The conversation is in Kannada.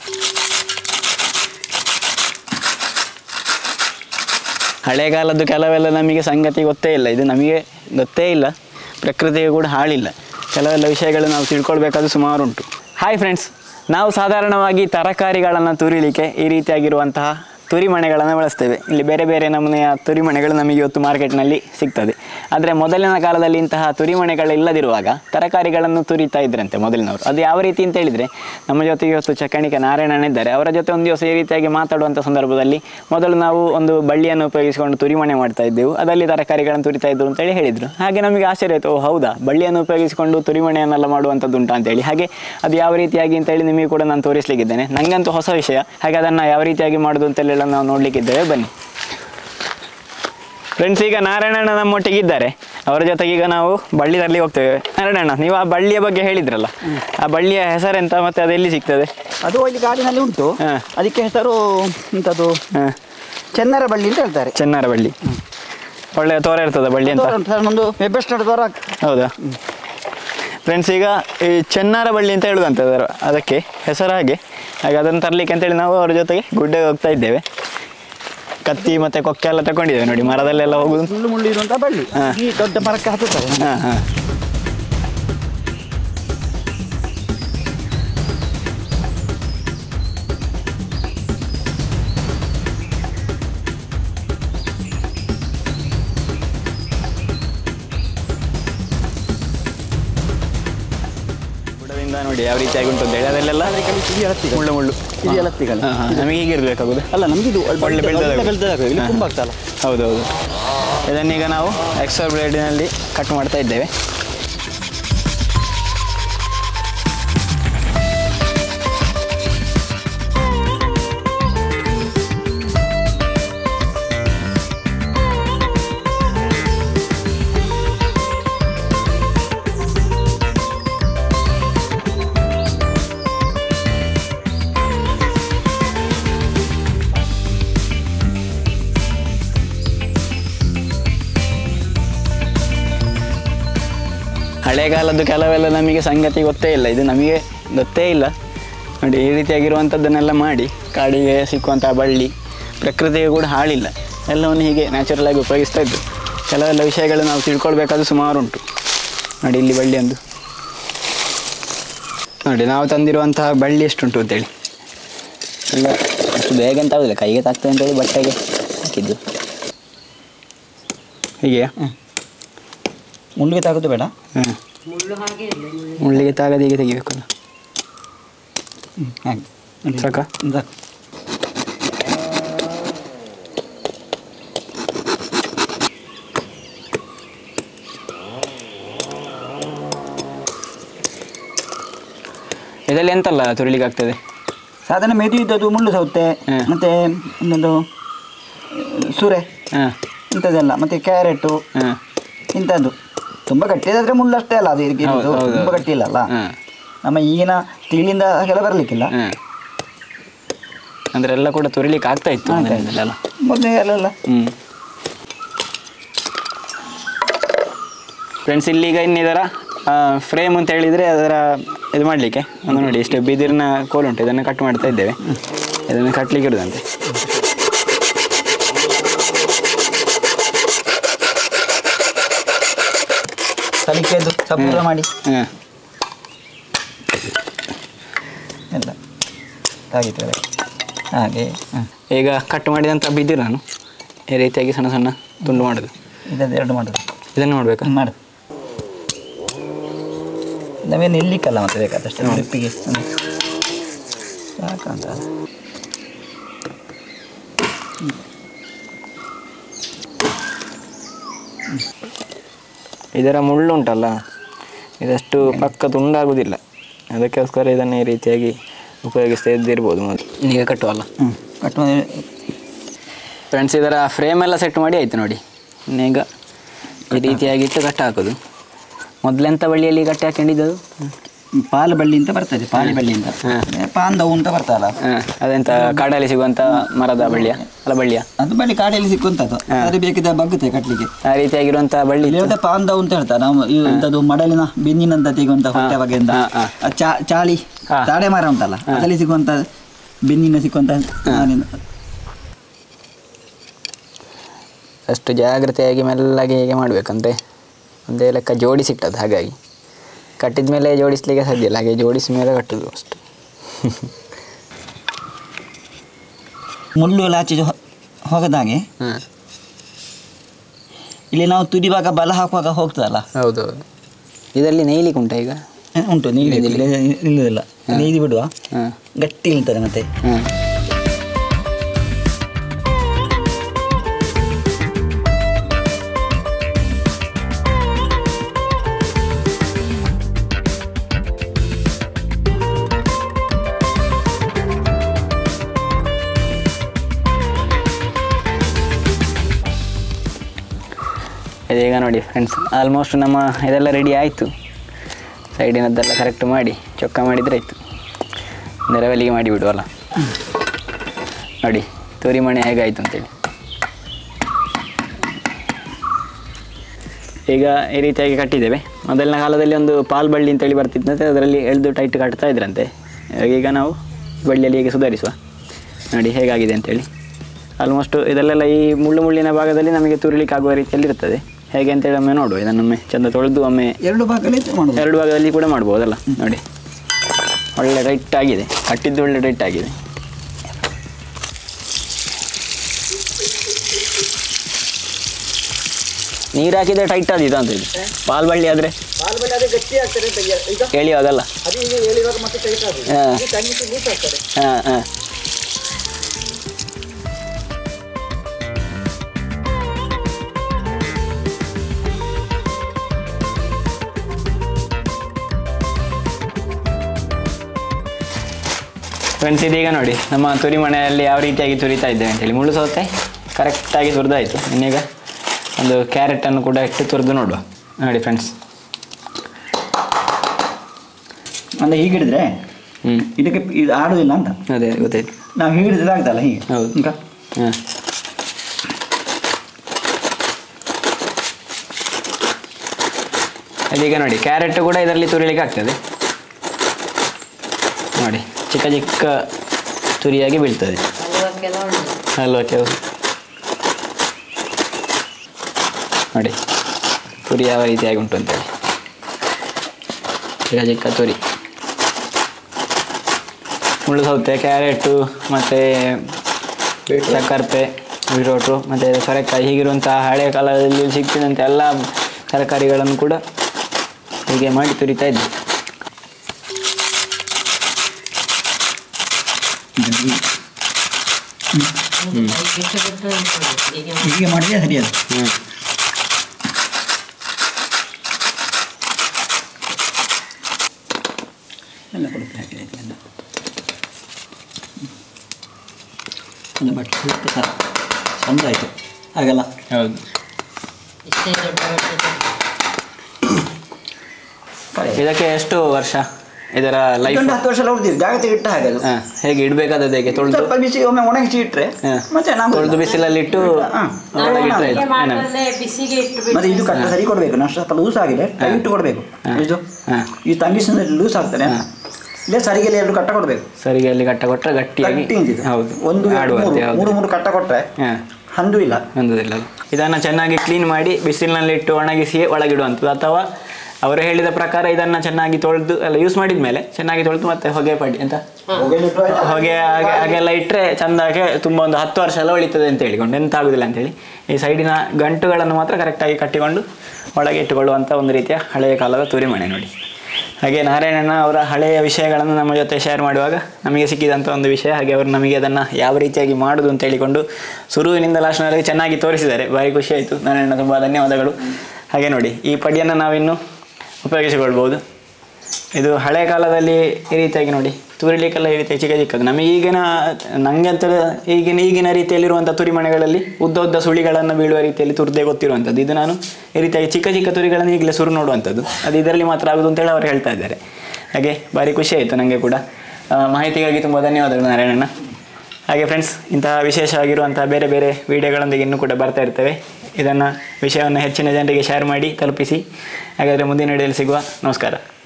ಹಳೆಗಾಲದ್ದು ಕೆಲವೆಲ್ಲ ನಮಗೆ ಸಂಗತಿ ಗೊತ್ತೇ ಇಲ್ಲ ಇದು ನಮಗೆ ಗೊತ್ತೇ ಇಲ್ಲ ಪ್ರಕೃತಿಗೆ ಕೂಡ ಹಾಳಿಲ್ಲ ಕೆಲವೆಲ್ಲ ವಿಷಯಗಳು ನಾವು ತಿಳ್ಕೊಳ್ಬೇಕಾದ್ರೂ ಸುಮಾರು ಉಂಟು ಹಾಯ್ ಫ್ರೆಂಡ್ಸ್ ನಾವು ಸಾಧಾರಣವಾಗಿ ತರಕಾರಿಗಳನ್ನು ತುರಿಲಿಕ್ಕೆ ಈ ರೀತಿಯಾಗಿರುವಂತಹ ತುರಿಮಣೆಗಳನ್ನು ಬಳಸ್ತೇವೆ ಇಲ್ಲಿ ಬೇರೆ ಬೇರೆ ನಮೂನೆಯ ತುರಿಮಣೆಗಳು ನಮಗೆ ಇವತ್ತು ಮಾರ್ಕೆಟ್ನಲ್ಲಿ ಸಿಗ್ತದೆ ಆದರೆ ಮೊದಲಿನ ಕಾಲದಲ್ಲಿ ಇಂತಹ ತುರಿಮಣೆಗಳಿಲ್ಲದಿರುವಾಗ ತರಕಾರಿಗಳನ್ನು ತುರಿತಾ ಇದ್ರಂತೆ ಮೊದಲಿನವರು ಅದು ಯಾವ ರೀತಿ ಅಂತ ಹೇಳಿದರೆ ನಮ್ಮ ಜೊತೆಗೆ ಇವತ್ತು ಚಕ್ಕಣಿಕ ನಾರಾಯಣನ್ ಇದ್ದಾರೆ ಅವರ ಜೊತೆ ಒಂದು ದಿವಸ ಈ ರೀತಿಯಾಗಿ ಮಾತಾಡುವಂಥ ಸಂದರ್ಭದಲ್ಲಿ ಮೊದಲು ನಾವು ಒಂದು ಬಳ್ಳಿಯನ್ನು ಉಪಯೋಗಿಸಿಕೊಂಡು ತುರಿಮಣೆ ಮಾಡ್ತಾ ಇದ್ದೆವು ಅದರಲ್ಲಿ ತರಕಾರಿಗಳನ್ನು ತುರಿತಾ ಇದ್ರು ಅಂತೇಳಿ ಹೇಳಿದರು ಹಾಗೆ ನಮಗೆ ಆಶ್ಚರ್ಯ ಆಯಿತು ಓ ಹೌದಾ ಬಳ್ಳಿಯನ್ನು ಉಪಯೋಗಿಸಿಕೊಂಡು ತುರಿಮಣೆಯನ್ನೆಲ್ಲ ಮಾಡುವಂಥದ್ದು ಉಂಟಾ ಅಂತೇಳಿ ಹಾಗೆ ಅದು ಯಾವ ರೀತಿಯಾಗಿ ಅಂತೇಳಿ ನಿಮಗೆ ಕೂಡ ನಾನು ತೋರಿಸಲಿಕ್ಕಿದ್ದೇನೆ ನನಗಂತೂ ಹೊಸ ವಿಷಯ ಹಾಗೆ ಅದನ್ನು ಯಾವ ರೀತಿಯಾಗಿ ಮಾಡೋದು ಅಂತೆಲ್ಲ ನಾವು ನೋಡಲಿಕ್ಕಿದ್ದೇವೆ ಬನ್ನಿ ಫ್ರೆಂಡ್ಸ್ ಈಗ ನಾರಾಯಣಣ್ಣ ನಮ್ಮೊಟ್ಟಿಗೆ ಇದ್ದಾರೆ ಅವರ ಜೊತೆಗೆ ಈಗ ನಾವು ಬಳ್ಳಿ ತರಲಿ ಹೋಗ್ತೇವೆ ನಾರಾಯಣಣ್ಣ ನೀವು ಆ ಬಳ್ಳಿಯ ಬಗ್ಗೆ ಹೇಳಿದ್ರಲ್ಲ ಆ ಬಳ್ಳಿಯ ಹೆಸರೆಂತ ಮತ್ತೆ ಅದು ಎಲ್ಲಿ ಸಿಗ್ತದೆ ಅದು ಇಲ್ಲಿ ಕಾಡಿನಲ್ಲಿ ಉಂಟು ಹಾ. ಅದಕ್ಕೆ ಹೆಸರು ಎಂಥದ್ದು ಹಾಂ ಚೆನ್ನರ ಬಳ್ಳಿ ಅಂತ ಹೇಳ್ತಾರೆ ಚೆನ್ನಾರ ಬಳ್ಳಿ ಒಳ್ಳೆ ತೋರ ಇರ್ತದೆ ಬಳ್ಳಿ ಅಂತ ತೋರ ಉಂಟು ಸರ್, ಒಂದು ವೆಬ್ಬೆಸ್ಟರ್ ತೋರ ಹೌದಾ ಫ್ರೆಂಡ್ಸ್ ಈಗ ಈ ಚೆನ್ನಾರ ಬಳ್ಳಿ ಅಂತ ಹೇಳುದಂತೆ ಅದರ ಅದಕ್ಕೆ ಹೆಸರು ಹಾಗೆ ಹಾಗೆ ಅದನ್ನು ತರಲಿಕ್ಕೆ ಅಂತೇಳಿ ನಾವು ಅವ್ರ ಜೊತೆಗೆ ಗುಡ್ಡೆಗೆ ಹೋಗ್ತಾ ಇದ್ದೇವೆ ಕತ್ತಿ ಮತ್ತೆ ಕೊಕ್ಕೆ ಎಲ್ಲ ತಗೊಂಡಿದ್ದೇವೆ ನೋಡಿ ಮರದಲ್ಲೆಲ್ಲ ಹೋಗುದು ಮುಳ್ಳು ಮುಳ್ಳು ಇರುವಂಥ ಬಳ್ಳಿ ಹಾ. ಈ ದೊಡ್ಡ ಮರಕ್ಕೆ ಹತ್ತುತ್ತದೆ ಹಾಂ ಹಾಂ ಬುಡದಿಂದ ನೋಡಿ ಯಾವ ರೀತಿಯಾಗಿ ಉಂಟು ಅಂತ ಹೇಳಿ ಅದಲ್ಲೆಲ್ಲ ಕಿವಿ ಹತ್ತಿಗಳು ಮುಳ್ಳು ಮುಳ್ಳು ಕಿವಿ ಹತ್ತಿಗಳು ಹಾಂ ಹಾಂ ನಮಗೆ ಹೀಗಿರ್ಬೇಕಾಗುದು ಅಲ್ಲ ನಮ್ಗೆ ಇದು ಒಳ್ಳೆ ಬೆಳ್ದದಾಗ. ಬೆಳೆದಾಗ ಇಲ್ಲಿ ಹಾ. ತುಂಬ ಆಗ್ತಲ್ಲ ಹೌದೌದು ಇದನ್ನೀಗ ನಾವು ಎಕ್ಸ್ಟ್ರಾ ಬ್ಲೇಡಿನಲ್ಲಿ ಕಟ್ ಮಾಡ್ತಾ ಇದ್ದೇವೆ ಹಳೆಗಾಲದ್ದು ಕೆಲವೆಲ್ಲ ನಮಗೆ ಸಂಗತಿ ಗೊತ್ತೇ ಇಲ್ಲ ಇದು ನಮಗೆ ಗೊತ್ತೇ ಇಲ್ಲ ನೋಡಿ ಈ ರೀತಿಯಾಗಿರುವಂಥದ್ದನ್ನೆಲ್ಲ ಮಾಡಿ ಕಾಡಿಗೆ ಸಿಕ್ಕುವಂಥ ಬಳ್ಳಿ ಪ್ರಕೃತಿಗೆ ಕೂಡ ಹಾಳಿಲ್ಲ ಎಲ್ಲವನ್ನು ಹೀಗೆ ನ್ಯಾಚುರಲ್ ಆಗಿ ಉಪಯೋಗಿಸ್ತಾ ಇದ್ದು ಕೆಲವೆಲ್ಲ ವಿಷಯಗಳು ನಾವು ತಿಳ್ಕೊಳ್ಬೇಕಾದ್ರೂ ಸುಮಾರು ಉಂಟು ನೋಡಿ ಇಲ್ಲಿ ಬಳ್ಳಿ ಒಂದು ನೋಡಿ ನಾವು ತಂದಿರುವಂತಹ ಬಳ್ಳಿ ಎಷ್ಟುಂಟು ಅಂತೇಳಿ ಇಲ್ಲ ಅಷ್ಟು ಬೇಗ ಅಂತ ಆಗುದಿಲ್ಲ ಕೈಗೆ ತಾಗ್ತದೆ ಅಂತೇಳಿ ಬಟ್ಟೆಗೆ ಹಾಕಿದ್ದು ಹೀಗೆಯಾ ಮುಳ್ಳಿಗೆ ತಾಗೋದು ಬೇಡ ಹಾಂ ಮುಳ್ಳಿಗೆ ತಾಗದೆ ಹೀಗೆ ತೆಗಿಬೇಕಲ್ಲ ಹ್ಮ್, ಹಾಗೆ ನೋಡಿ. ಸಾಕಾ ಹ್ಮ್, ಸಾಕು. ಇದರಲ್ಲಿ ಎಂತಲ್ಲ ತುರಿಲಿಕ್ಕೆ ಆಗ್ತದೆ ಸಾಧಾರಣ ಮೆದು ಇದ್ದದ್ದು ಮುಳ್ಳು ಸೌತೆ ಹ್ಮ್. ಮತ್ತೆ ಇನ್ನೊಂದು ಸುರೆ ಹಾಂ ಇಂಥದ್ದೆಲ್ಲ ಮತ್ತೆ ಕ್ಯಾರೆಟು ಹಾಂ ಇಂಥದ್ದು ತುಂಬ ಗಟ್ಟಿಯಾದ್ರೆ ಮುಳ್ಳು ಅಷ್ಟೇ ಅಲ್ಲ ಅದು ಇರೋದು ಹೌದು, ಹೌದು, ತುಂಬ ಹೌದು. ಗಟ್ಟಿ ಇಲ್ಲ ಅಲ್ಲ ಹಾಂ ನಮ್ಮ ಈಗಿನ ಸ್ಟೀಲಿಂದ ಹಾಗೆಲ್ಲ ಬರಲಿಕ್ಕಿಲ್ಲ ಹಾಂ ಅಂದರೆ ಎಲ್ಲ ಕೂಡ ತುರಿಲಿಕ್ಕೆ ಆಗ್ತಾ ಇತ್ತು ಆಗ್ತಾ ಇತ್ತು. ಮೊದಲಿಂದಲೆಲ್ಲ. ಮೊದಲೇ ಅಲ್ಲೆಲ್ಲ ಹ್ಞೂ ಫ್ರೆಂಡ್ಸ್ ಇಲ್ಲಿಗ ಇನ್ನಿದರ ಫ್ರೇಮ್ ಅಂತ ಹೇಳಿದರೆ ಅದರ ಇದು ಮಾಡಲಿಕ್ಕೆ ಒಂದು ನೋಡಿ ಇಷ್ಟು ಬಿದಿರಿನ ಕೋಲುಂಟು ಇದನ್ನು ಕಟ್ ಮಾಡ್ತಾ ಇದ್ದೇವೆ ಇದನ್ನು ಕಟ್ಲಿಕ್ಕೆ ಇರುದಂತೆ ಸಲಿಕೆದು ಸಪೂರ ಮಾಡಿ ಹಾಂ ಎಲ್ಲ ತಾಗಿದ್ದೇವೆ ಹಾಗೆ ಹಾಂ ಈಗ ಕಟ್ ಮಾಡಿದಂಥ ಬಿದಿರನ್ನು ಈ ರೀತಿಯಾಗಿ ಸಣ್ಣ ಸಣ್ಣ ತುಂಡು ಮಾಡೋದು ಇದನ್ನು ಎರಡು ಮಾಡೋದು ಇದನ್ನು ಮಾಡಬೇಕಾ ಮಾಡು ನಾವೇನು ಇಲ್ಲಿಕ್ಕಲ್ಲ ಮತ್ತೆ ಬೇಕಾದಷ್ಟು ಟ್ರಿಪ್ಪಿಗೆ ಸಾಕಂತ ಇದರ ಮುಳ್ಳು ಉಂಟಲ್ಲ ಇದಷ್ಟು ಪಕ್ಕ ತುಂಡಾಗುವುದಿಲ್ಲ ಅದಕ್ಕೋಸ್ಕರ ಇದನ್ನು ಈ ರೀತಿಯಾಗಿ ಉಪಯೋಗಿಸ್ತಾ ಇದ್ದಿರ್ಬೋದು ಮೊದಲು ಈಗ ಕಟ್ಟುವಲ್ಲ ಹ್ಞೂ ಕಟ್ಟು ಫ್ರೆಂಡ್ಸ್ ಇದರ ಫ್ರೇಮ್ ಎಲ್ಲ ಸೆಟ್ ಮಾಡಿ ಆಯಿತು ನೋಡಿ ಇನ್ನೀಗ ಈ ರೀತಿಯಾಗಿಟ್ಟು ಕಟ್ಟ ಹಾಕೋದು ಮೊದಲೆಂಥ ಬಳ್ಳಿಯಲ್ಲಿ ಕಟ್ಟಿ ಹಾಕೊಂಡಿದ್ದು ಪಾಲು ಬಳ್ಳಿ ಅಂತ ಬರ್ತದೆ ಪಾಲಿ ಬಳ್ಳಿ ಅಂತ ಹಾಂ. ಪಾಂದವು ಅಂತ ಬರ್ತಲ್ಲ ಹಾಂ ಅದೆಂತ ಕಾಡಲ್ಲಿ ಸಿಗುವಂಥ ಮರದ ಬಳ್ಳಿಯ ಅಲ್ಲ ಬಳ್ಳಿಯ ಅದು ಬಳ್ಳಿ ಕಾಡಲ್ಲಿ ಸಿಕ್ಕುವಂಥದ್ದು ಅದು ಬೇಕಿದ್ರೆ ಬಗ್ಗುತ್ತೆ ಕಟ್ಲಿಕ್ಕೆ ಆ ರೀತಿಯಾಗಿರುವಂಥ ಬಳ್ಳಿ ಇಲ್ಲಿ ಮತ್ತೆ ಪಾಂದವು ಅಂತ ಹೇಳ್ತಾರೆ ನಾವು ಈ ಇಂಥದ್ದು ಮಡಲಿನ ಬೆನ್ನಿನಂತ ತೆಗುವಂತ ಹೊಟ್ಟೆ ಬಗೆಯಿಂದ ಹಾ, ಹಾ. ಆ ಚಾ ಚಾಳಿ ಹಾ. ತಾಡೆ ಮರ ಉಂಟಲ್ಲ ಅದರಲ್ಲಿ ಸಿಗುವಂತ ಬೆನ್ನಿನ ಸಿಕ್ಕುವಂತ ನಾರಿನ ಅಷ್ಟು ಜಾಗ್ರತೆಯಾಗಿ ಮೆಲ್ಲಗೆ ಹೀಗೆ ಮಾಡಬೇಕಂತೆ ಒಂದೇ ಲೆಕ್ಕ ಜೋಡಿಸಿಟ್ಟದ್ದು ಹಾಗಾಗಿ ಕಟ್ಟಿದ ಮೇಲೆ ಜೋಡಿಸ್ಲಿಕ್ಕೆ ಸಾಧ್ಯ ಇಲ್ಲ ಹಾಗೆ ಜೋಡಿಸಿದ ಮೇಲೆ ಕಟ್ಟುದು ಅಷ್ಟು ಮುಳ್ಳು ಎಲ್ಲ ಆಚೆ ಹೊ- ಹೋಗದ ಹಾಗೆ ಹಾಂ ಇಲ್ಲಿ ನಾವು ತುದಿ ಭಾಗ ಬಲ ಹಾಕುವಾಗ ಹೋಗ್ತದಲ್ಲ ಹೌದು ಹೌದು ಇದರಲ್ಲಿ ನೇಯ್ಲಿಕ್ಕೆ ಉಂಟಾ ಈಗ ಏ, ಉಂಟು ನೀಲಿ ನಿಲ್ಲುದಿಲ್ಲ ನೀದಿ ಬಿಡುವ ಹಾಂ ಗಟ್ಟಿ ನಿಲ್ತದೆ ಮತ್ತೆ ಹಾಂ ಇದೀಗ ನೋಡಿ ಫ್ರೆಂಡ್ಸ್ ಆಲ್ಮೋಸ್ಟ್ ನಮ್ಮ ಇದೆಲ್ಲ ರೆಡಿ ಆಯಿತು ಸೈಡಿನದ್ದೆಲ್ಲ ಕರೆಕ್ಟ್ ಮಾಡಿ ಚೊಕ್ಕ ಮಾಡಿದರೆ ಆಯಿತು ನೆರವಲಿಗೆ ಮಾಡಿ ಬಿಡುವಲ್ಲ ನೋಡಿ ತೋರಿಮಣೆ ಹೇಗಾಯಿತು ಅಂತೇಳಿ ಈಗ ಈ ರೀತಿಯಾಗಿ ಕಟ್ಟಿದ್ದೇವೆ ಮೊದಲಿನ ಕಾಲದಲ್ಲಿ ಒಂದು ಪಾಲ್ ಬಳ್ಳಿ ಅಂತೇಳಿ ಬರ್ತಿತ್ತಂತೆ ಅದರಲ್ಲಿ ಎಳೆದು ಟೈಟ್ ಕಟ್ತಾ ಇದ್ರಂತೆ ಈಗ ನಾವು ಬಳ್ಳಿಯಲ್ಲಿ ಹೇಗೆ ಸುಧಾರಿಸುವ ನೋಡಿ ಹೇಗಾಗಿದೆ ಅಂತೇಳಿ ಆಲ್ಮೋಸ್ಟ್ ಇದರಲ್ಲೆಲ್ಲ ಈ ಮುಳ್ಳು ಮುಳ್ಳಿನ ಭಾಗದಲ್ಲಿ ನಮಗೆ ತುರಿಲಿಕ್ಕೆ ಆಗುವ ರೀತಿಯಲ್ಲಿ ಇರ್ತದೆ ಹೇಗೆ ಅಂತೇಳಿ ಒಮ್ಮೆ ನೋಡುವ ಇದನ್ನೊಮ್ಮೆ ಚಂದ ತೊಳೆದು ಒಮ್ಮೆ ಎರಡು ಭಾಗದಲ್ಲಿ ಮಾಡುದು ಎರಡು ಭಾಗದಲ್ಲಿ ಕೂಡ ಮಾಡ್ಬೋದಲ್ಲ ನೋಡಿ ಒಳ್ಳೆ ಟೈಟ್ ಆಗಿದೆ ಕಟ್ಟಿದ್ದು ಒಳ್ಳೆ ಟೈಟ್ ಆಗಿದೆ ನೀರು ಹಾಕಿದ್ರೆ ಟೈಟ್ ಆದಿದ್ದು ಅಂತ ಇದು ಪಾಲ್ ಬಳ್ಳಿ ಆದರೆ ಎಳಿಯೋದಲ್ಲ ಹಾಂ ಹಾಂ ಹಾಂ ಫ್ರೆಂಡ್ಸ್ ಇದೀಗ ನೋಡಿ ನಮ್ಮ ತುರಿ ಮನೆಯಲ್ಲಿ ಯಾವ ರೀತಿಯಾಗಿ ತುರಿತಾ ಇದ್ದೇವೆ ಅಂತೇಳಿ ಮುಳ್ಳು ಸೌತೆ ಕರೆಕ್ಟಾಗಿ ತುರಿದಾಯಿತು ಇನ್ನೀಗ ಒಂದು ಕ್ಯಾರೆಟನ್ನು ಕೂಡ ಇಟ್ಟು ತುರಿದು ನೋಡುವ ನೋಡಿ ಫ್ರೆಂಡ್ಸ್ ಅಂದ್ರೆ ಹೀಗೆ ಹಿಡಿದ್ರೆ ಹ್ಞೂ ಇದಕ್ಕೆ ಇದು ಆಡುದಿಲ್ಲ ಅಂತ ಅದೇ ಗೊತ್ತಾಯ್ತು ನಾವು ಹೀಗೆ ಹಿಡಿದ್ರೆ ಆಗ್ತಲ್ಲ ಹೀಗೆ ಹೌದು. ಈಗ ಹಾಂ ಇದೀಗ ನೋಡಿ ಕ್ಯಾರೆಟ್ ಕೂಡ ಇದರಲ್ಲಿ ತುರಿಲಿಕ್ಕೆ ಆಗ್ತದೆ ನೋಡಿ ಚಿಕ್ಕ ಚಿಕ್ಕ ತುರಿಯಾಗಿ ಬೀಳ್ತದೆ ಹಲ್ವಕ್ಕೆ ಹೌದು ನೋಡಿ ತುರಿ ಯಾವ ರೀತಿಯಾಗಿ ಉಂಟು ಅಂತೇಳಿ ಚಿಕ್ಕ ಚಿಕ್ಕ ತುರಿ ಮುಳ್ಳು ಸೌತೆ ಕ್ಯಾರೆಟು ಮತ್ತು ಚಕ್ಕರ್ಪೆ ಬೀಟ್ರೋಟು ಮತ್ತು ಸೊರೆಕಾಯಿ ಹೀಗಿರುವಂತಹ ಹಳೆಯ ಕಾಲದಲ್ಲಿ ಸಿಗ್ತಿದ್ದಂಥ ಎಲ್ಲ ತರಕಾರಿಗಳನ್ನು ಕೂಡ ಹೀಗೆ ಮಾಡಿ ತುರಿತಾ ಇದ್ದೆ ಹೀಗೆ ಮಾಡಿದ್ರೆ ಸರಿಯದು ಹ್ಞೂ ಎಲ್ಲ ಕೊಡುತ್ತೆ ಹಾಗೆ ಎಲ್ಲ ಒಂದು ಬಟ್ಟೆ ಸ್ವಲ್ಪ ಸರ ಚಂದ ಆಯಿತು ಹಾಗಲ್ಲ ಹೌದು ಇದಕ್ಕೆ ಎಷ್ಟು ವರ್ಷ ಇದರ ಲೈಫ್ ಒಂದು ಹತ್ತು ವರ್ಷ ಎಲ್ಲ ಉಳಿದಿದೆ ಜಾಗ ತೆಗಿಟ್ಟ ಹಾಗೆ ಅದು ಹಾಂ ಹೇಗೆ ಇಡಬೇಕಾದದ್ದು ಹೇಗೆ ತೊಳೆದು ಸ್ವಲ್ಪ ಬಿಸಿ ಒಮ್ಮೆ ಒಣಗಿಸಿ ಇಟ್ರೆ ಹಾ. ಮತ್ತೆ ನಾವು ತೊಳೆದು ಬಿಸಿಲಲ್ಲಿ ಇಟ್ಟು ಹಾ. ಒಳಗೆ ಇಟ್ಟರೆ ಆಯ್ತು ಏನ? ಮಾಡಿದ್ರೆ ಬಿಸಿಗೆ ಇಟ್ಟು ಮತ್ತೆ ಇದು ಕಟ್ಟ ಸರಿ ಕೊಡಬೇಕು ನಾವು ಸ್ವಲ್ಪ ಲೂಸ್ ಆಗಿದೆ ಟೈಟ್ ಕೊಡಬೇಕು ಹಾ. ಇದು ಹಾ. ಈ ತಂಗಿಸಿನ ಲೂಸ್ ಆಗ್ತಾನೆ ಹಾ. ಇಲ್ಲೇ ಸರಿಗೆ ಎರಡು ಕಟ್ಟ ಕೊಡಬೇಕು ಸರಿಗೆ ಅಲ್ಲಿ ಕಟ್ಟ ಕೊಟ್ಟರೆ ಗಟ್ಟಿಯಾಗಿ ಗಟ್ಟಿ ಇಂಚಿದು. ಹೌದು ಒಂದು ಎರಡು ಆಡುವಂತೆ ಮೂರು ಹೌದು ಮೂರು ಮೂರು ಕಟ್ಟ ಕೊಟ್ರೆ ಹಾಂ ಹಂದು ಇಲ್ಲ ಹೊಂದುದಿಲ್ಲ ಅದು. ಇದನ್ನು ಚೆನ್ನಾಗಿ ಕ್ಲೀನ್ ಮಾಡಿ ಬಿಸಿಲಿನಲ್ಲಿ ಇಟ್ಟು ಒಣಗಿಸಿ ಒಳಗಿಡುವಂಥದ್ದು ಅಥವಾ ಅವರು ಹೇಳಿದ ಪ್ರಕಾರ ಇದನ್ನು ಚೆನ್ನಾಗಿ ತೊಳೆದು ಎಲ್ಲ ಯೂಸ್ ಮಾಡಿದ ಮೇಲೆ ಚೆನ್ನಾಗಿ ತೊಳೆದು ಮತ್ತೆ ಹೊಗೆ ಪಡಿ ಅಂತ ಹೊಗೆಲಿಟ್ಟು ಆಯ್ತಾ? ಹೊಗೆ ಹಾಗೆ ಹಾಗೆಲ್ಲ ಇಟ್ಟರೆ ಚಂದಾಗೆ ತುಂಬ ಒಂದು ಹತ್ತು ವರ್ಷ ಎಲ್ಲ ಉಳಿತದೆ ಅಂತ ಹೇಳಿಕೊಂಡು ಎಂತ ಆಗುದಿಲ್ಲ ಅಂತೇಳಿ ಈ ಸೈಡಿನ ಗಂಟುಗಳನ್ನು ಮಾತ್ರ ಕರೆಕ್ಟಾಗಿ ಕಟ್ಟಿಕೊಂಡು ಒಳಗೆ ಇಟ್ಟುಕೊಳ್ಳುವಂಥ ಒಂದು ರೀತಿಯ ಹಳೆಯ ಕಾಲದ ತುರಿಮಣೆ ನೋಡಿ ಹಾಗೆ ನಾರಾಯಣನ ಅವರ ಹಳೆಯ ವಿಷಯಗಳನ್ನು ನಮ್ಮ ಜೊತೆ ಶೇರ್ ಮಾಡುವಾಗ ನಮಗೆ ಸಿಕ್ಕಿದಂಥ ಒಂದು ವಿಷಯ ಹಾಗೆ ಅವರು ನಮಗೆ ಅದನ್ನು ಯಾವ ರೀತಿಯಾಗಿ ಮಾಡೋದು ಅಂತ ಹೇಳಿಕೊಂಡು ಶುರುವಿನಿಂದ ಲಾಸ್ಟ್ನವರೆಗೆ ಚೆನ್ನಾಗಿ ತೋರಿಸಿದ್ದಾರೆ ಭಾರಿ ಖುಷಿ ಆಯಿತು ನಾರಾಯಣ ತುಂಬ ಧನ್ಯವಾದಗಳು ಹಾಗೆ ನೋಡಿ ಈ ಪಡಿಯನ್ನು ನಾವಿನ್ನು ಉಪಯೋಗಿಸಿಕೊಳ್ಬೋದು ಇದು ಹಳೆ ಕಾಲದಲ್ಲಿ ಈ ರೀತಿಯಾಗಿ ನೋಡಿ ತುರಿಲಿಕ್ಕೆಲ್ಲ ಈ ರೀತಿ ಚಿಕ್ಕ ಚಿಕ್ಕದು ನಮಗೆ ಈಗಿನ ನನಗೆ ಅಂತ ಈಗಿನ ಈಗಿನ ರೀತಿಯಲ್ಲಿರುವಂಥ ತುರಿಮಣೆಗಳಲ್ಲಿ ಉದ್ದ ಉದ್ದ ಸುಳಿಗಳನ್ನು ಬೀಳುವ ರೀತಿಯಲ್ಲಿ ತುರ್ದೇ ಗೊತ್ತಿರುವಂಥದ್ದು ಇದು ನಾನು ಈ ರೀತಿಯಾಗಿ ಚಿಕ್ಕ ಚಿಕ್ಕ ತುರಿಗಳನ್ನು ಈಗಲೇ ಸುರು ನೋಡುವಂಥದ್ದು ಅದು ಇದರಲ್ಲಿ ಮಾತ್ರ ಆಗೋದು ಅಂತೇಳಿ ಅವರು ಹೇಳ್ತಾ ಇದ್ದಾರೆ ಹಾಗೆ ಭಾರಿ ಖುಷಿ ಆಯಿತು ನನಗೆ ಕೂಡ ಆ, ಮಾಹಿತಿಗಾಗಿ ತುಂಬ ಧನ್ಯವಾದಗಳು ನಾರಾಯಣಣ್ಣ ಹಾಗೆ ಫ್ರೆಂಡ್ಸ್ ಇಂತಹ ವಿಶೇಷವಾಗಿರುವಂತಹ ಬೇರೆ ಬೇರೆ ವಿಡಿಯೋಗಳೊಂದಿಗೆ ಇನ್ನೂ ಕೂಡ ಬರ್ತಾ ಇರ್ತೇವೆ ಇದನ್ನು ವಿಷಯವನ್ನು ಹೆಚ್ಚಿನ ಜನರಿಗೆ ಶೇರ್ ಮಾಡಿ ತಲುಪಿಸಿ ಹಾಗಾದರೆ ಮುಂದಿನ ವಿಡಿಯೋದಲ್ಲಿ ಸಿಗುವ ನಮಸ್ಕಾರ